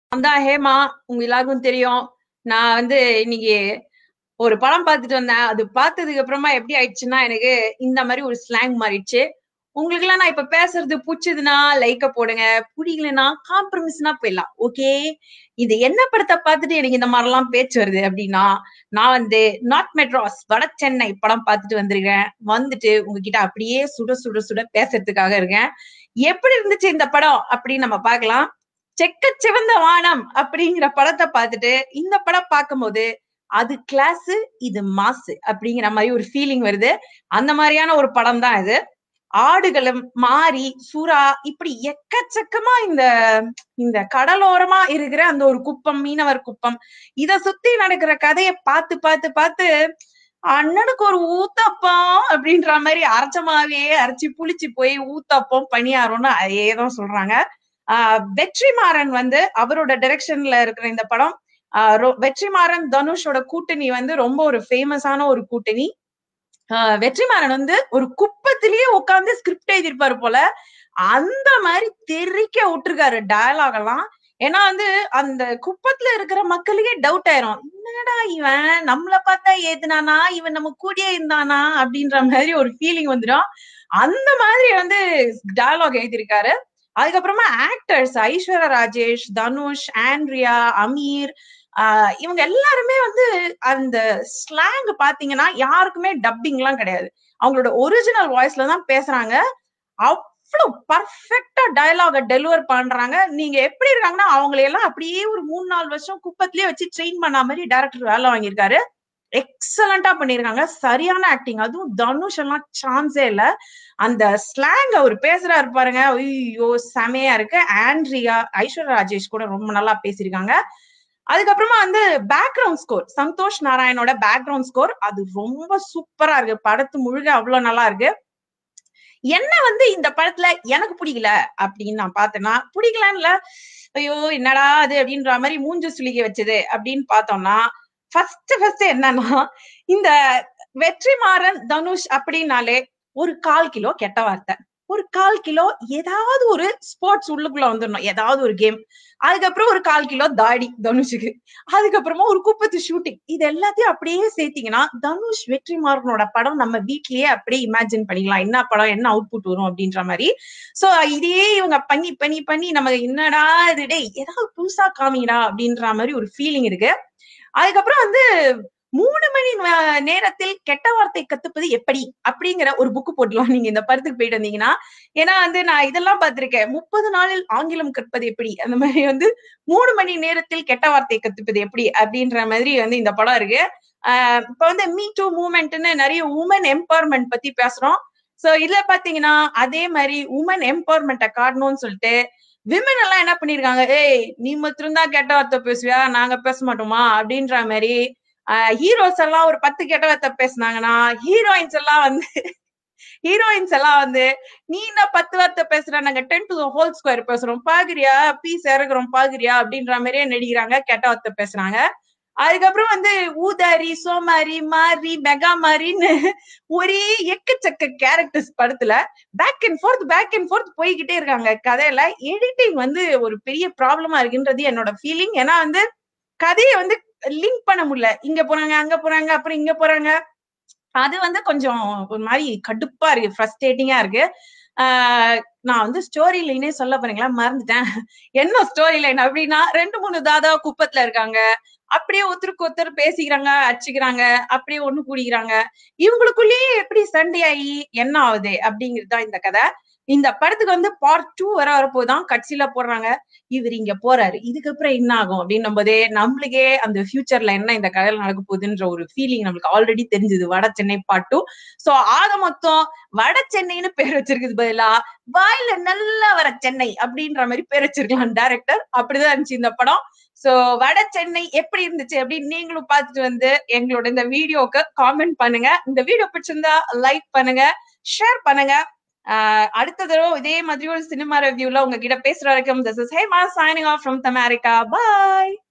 நான் தான் ஹேமா உங்க எல்லாருக்கும் தெரியும் நான் வந்து இன்னைக்கு ஒரு படம் பார்த்துட்டு வந்தேன் அது பார்த்ததுக்கு அப்புறமா எப்படி ஆயிடுச்சுன்னா எனக்கு இந்த மாதிரி ஒரு ஸ்லாங் மாறிடுச்சு உங்களுக்கு எல்லாம் நான் இப்ப பேசுறது பிடிச்சதுன்னா லைக்க போடுங்க பிடிக்கலன்னா காம்ப்ரமைஸ்னா போயிடலாம் ஓகே இது என்ன படத்தை பார்த்துட்டு எனக்கு இந்த மாதிரிலாம் பேச்சு வருது அப்படின்னா நான் வந்து நார்த் மெட்ராஸ் வட சென்னை படம் பார்த்துட்டு வந்திருக்கேன் வந்துட்டு உங்ககிட்ட அப்படியே சுட சுட சுட பேசுறதுக்காக இருக்கேன் எப்படி இருந்துச்சு இந்த படம் அப்படின்னு நம்ம பார்க்கலாம் செக்க சிவந்த வானம் அப்படிங்கிற படத்தை பார்த்துட்டு இந்த படம் பார்க்கும்போது அது கிளாஸ் இது மாசு அப்படிங்கிற மாதிரி ஒரு ஃபீலிங் வருது அந்த மாதிரியான ஒரு படம் தான் இது ஆடுகளும் மாறி சுறா இப்படி எக்கச்சக்கமா இந்த இந்த கடலோரமா இருக்கிற அந்த ஒரு குப்பம் மீனவர் குப்பம் இத சுத்தி நடக்கிற கதையை பார்த்து பார்த்து பார்த்து அண்ணனுக்கு ஒரு ஊத்தப்பம் அப்படின்ற மாதிரி அரைச்சமாவே அரைச்சி புளிச்சு போய் ஊத்தப்பம் பணியாரம்னு அதேதான் சொல்றாங்க ஆஹ் வெற்றிமாறன் வந்து அவரோட டைரக்ஷன்ல இருக்கிற இந்த படம் ஆஹ் ரொ- வெற்றிமாறன் தனுஷோட கூட்டணி வந்து ரொம்ப ஒரு ஃபேமஸான ஒரு கூட்டணி ஆஹ் வெற்றிமாறன் வந்து ஒரு குப்பத்திலேயே உட்கார்ந்து ஸ்கிரிப்ட் எழுதியிருப்பாரு போல அந்த மாதிரி தெறிக்க விட்டுருக்காரு டயலாக் எல்லாம் ஏன்னா வந்து அந்த குப்பத்துல இருக்கிற மக்களுக்கே டவுட் ஆயிரும் என்னடா இவன் நம்மள பார்த்தா ஏத்துனானா இவன் நம்ம கூடயே இருந்தானா அப்படின்ற மாதிரி ஒரு ஃபீலிங் வந்துடும் அந்த மாதிரி வந்து டயலாக் எழுதியிருக்காரு அதுக்கப்புறமா ஆக்டர்ஸ் ஐஸ்வர்யா ராஜேஷ் தனுஷ் ஆண்ட்ரியா அமீர் ஆஹ் இவங்க எல்லாருமே வந்து அந்த ஸ்லாங் பாத்தீங்கன்னா யாருக்குமே டப்பிங் எல்லாம் கிடையாது அவங்களோட ஒரிஜினல் வாய்ஸ்ல தான் பேசுறாங்க அவ்வளவு பர்ஃபெக்டா டயலாக டெலிவர் பண்றாங்க நீங்க எப்படி இருக்காங்கன்னா அவங்களையெல்லாம் அப்படியே ஒரு மூணு நாலு வருஷம் குப்பத்திலேயே வச்சு ட்ரெயின் பண்ண மாதிரி டேரக்டர் வேலை வாங்கியிருக்காரு எக்ஸலண்டா பண்ணிருக்காங்க சரியான ஆக்டிங் அதுவும் தனுஷ் எல்லாம் சான்ஸே இல்ல அந்த ஸ்லாங் அவர் பேசுறாரு பாருங்க ஐயோ செமையா இருக்கு ஆண்ட்ரியா ஐஸ்வர்யா ராஜேஷ் கூட ரொம்ப நல்லா பேசியிருக்காங்க அதுக்கப்புறமா வந்து பேக்ரவுண்ட் ஸ்கோர் சந்தோஷ் நாராயணோட பேக்ரவுண்ட் ஸ்கோர் அது ரொம்ப சூப்பரா இருக்கு படத்து முழுக்க அவ்வளவு நல்லா இருக்கு என்ன வந்து இந்த படத்துல எனக்கு பிடிக்கல அப்படின்னு நான் பார்த்தேன்னா பிடிக்கலன்னு இல்ல ஐயோ என்னடா அது அப்படின்ற மாதிரி மூஞ்சு சுளிக்க வச்சது அப்படின்னு பார்த்தோம்னா ஃபர்ஸ்ட் ஃபர்ஸ்ட் என்னன்னா இந்த வெற்றிமாறன் தனுஷ் அப்படின்னாலே ஒரு கால் கிலோ கெட்ட வார்த்தை ஒரு கால் கிலோ ஏதாவது ஒரு ஸ்போர்ட்ஸ் உள்ளுக்குள்ள வந்துடணும் ஏதாவது ஒரு கேம் அதுக்கப்புறம் ஒரு கால் கிலோ தாடி தனுஷுக்கு அதுக்கப்புறமா ஒரு குப்பத்து ஷூட்டிங் இது எல்லாத்தையும் அப்படியே சேர்த்தீங்கன்னா தனுஷ் வெற்றிமாறனோட படம் நம்ம வீட்லயே அப்படியே இமேஜின் பண்ணிக்கலாம் என்ன படம் என்ன அவுட்புட் வரும் அப்படின்ற மாதிரி சோ இதையே இவங்க பண்ணி பண்ணி பண்ணி நம்ம என்னடா இது டேய் ஏதாவது புதுசா காமிங்கடா அப்படின்ற மாதிரி ஒரு ஃபீலிங் இருக்கு அதுக்கப்புறம் வந்து மூணு மணி நே- நேரத்தில் கெட்ட வார்த்தை கத்துப்பது எப்படி அப்படிங்கிற ஒரு புக்கு போட்டுலாம் நீங்க இந்த படத்துக்கு போயிட்டு வந்தீங்கன்னா ஏன்னா வந்து நான் இதெல்லாம் பார்த்திருக்கேன் முப்பது நாளில் ஆங்கிலம் கற்பது எப்படி அந்த மாதிரி வந்து மூணு மணி நேரத்தில் கெட்ட வார்த்தை கத்துப்பது எப்படி அப்படின்ற மாதிரி வந்து இந்த படம் இருக்கு ஆஹ் இப்ப வந்து மீ டூ மூமெண்ட்னு நிறைய உமன் எம்பவர்மெண்ட் பத்தி பேசுறோம் சோ இதுல பாத்தீங்கன்னா அதே மாதிரி உமன் எம்பவர்மெண்ட்டை காட்டணும்னு சொல்லிட்டு விமன் எல்லாம் என்ன பண்ணிருக்காங்க ஏய் நீ மட்டும் தான் கெட்ட வார்த்தை பேசுவியா நாங்க பேச மாட்டோமா அப்படின்ற மாதிரி ஹீரோஸ் எல்லாம் ஒரு பத்து கெட்ட வார்த்தை பேசுனாங்கன்னா ஹீரோயின்ஸ் எல்லாம் வந்து ஹீரோயின்ஸ் எல்லாம் வந்து நீ என்ன பத்து வார்த்தை பேசுற நாங்க டென் டு ஹோல் ஸ்கொயர் பேசுறோம் பாக்குறியா பீஸ் இறக்குறோம் பாக்குறியா அப்படின்ற மாதிரியே நடிக்கிறாங்க கெட்ட வார்த்தை பேசுறாங்க அதுக்கப்புறம் வந்து ஊதாரி சோமாரி மாரி மெகா மாரின்னு ஒரே எக்கச்சக்க கேரக்டர்ஸ் படத்துல back and forth back and forth போய்கிட்டே இருக்காங்க கதையில எடிட்டிங் வந்து ஒரு பெரிய ப்ராப்ளமா இருக்குன்றது என்னோட ஃபீலிங் ஏன்னா வந்து கதையை வந்து லிங்க் பண்ண முடியல இங்க போறாங்க அங்க போறாங்க அப்புறம் இங்க போறாங்க அது வந்து கொஞ்சம் ஒரு மாதிரி கடுப்பா இருக்கு ஃப்ரஸ்ட்ரேட்டிங்கா இருக்கு ஆஹ் நான் வந்து ஸ்டோரி லைனே சொல்ல போறீங்களா மறந்துட்டேன் என்ன ஸ்டோரி லைன் அப்படின்னா ரெண்டு மூணு தாதா குப்பத்துல இருக்காங்க அப்படியே ஒருத்தருக்கு ஒருத்தர் பேசிக்கிறாங்க அடிச்சுக்கிறாங்க அப்படியே ஒண்ணு கூடிக்கிறாங்க இவங்களுக்குள்ளேயே எப்படி சண்டை ஆகி என்ன ஆகுது அப்படிங்கிறது தான் இந்த கதை இந்த படத்துக்கு வந்து பார்ட் டூ வர வரப்போதான் கட்சியில போடுறாங்க இவர் இங்க போறாரு இதுக்கப்புறம் என்ன ஆகும் அப்படின்னும் போதே நம்மளுக்கே அந்த ஃபியூச்சர்ல என்ன இந்த கதையில நடக்க போகுதுன்ற ஒரு ஃபீலிங் நம்மளுக்கு ஆல்ரெடி தெரிஞ்சது வட சென்னை பார்ட் டூ சோ ஆக மொத்தம் வட சென்னைன்னு பேர் வச்சிருக்குது பதிலா வாயில நல்லா வர சென்னை அப்படின்ற மாதிரி பேர் வச்சிருக்கலாம் டைரக்டர் அப்படிதான் இருந்துச்சு இந்த படம் சோ வட சென்னை எப்படி இருந்துச்சு அப்படின்னு நீங்களும் பார்த்துட்டு வந்து எங்களோட இந்த வீடியோக்கு காமெண்ட் பண்ணுங்க இந்த வீடியோ பிடிச்சிருந்தா லைக் பண்ணுங்க ஷேர் பண்ணுங்க ஆஹ் அடுத்த தடவை இதே மாதிரி ஒரு சினிமா ரிவ்யூல உங்ககிட்ட பேசுற வரைக்கும் this is Hema signing off from America bye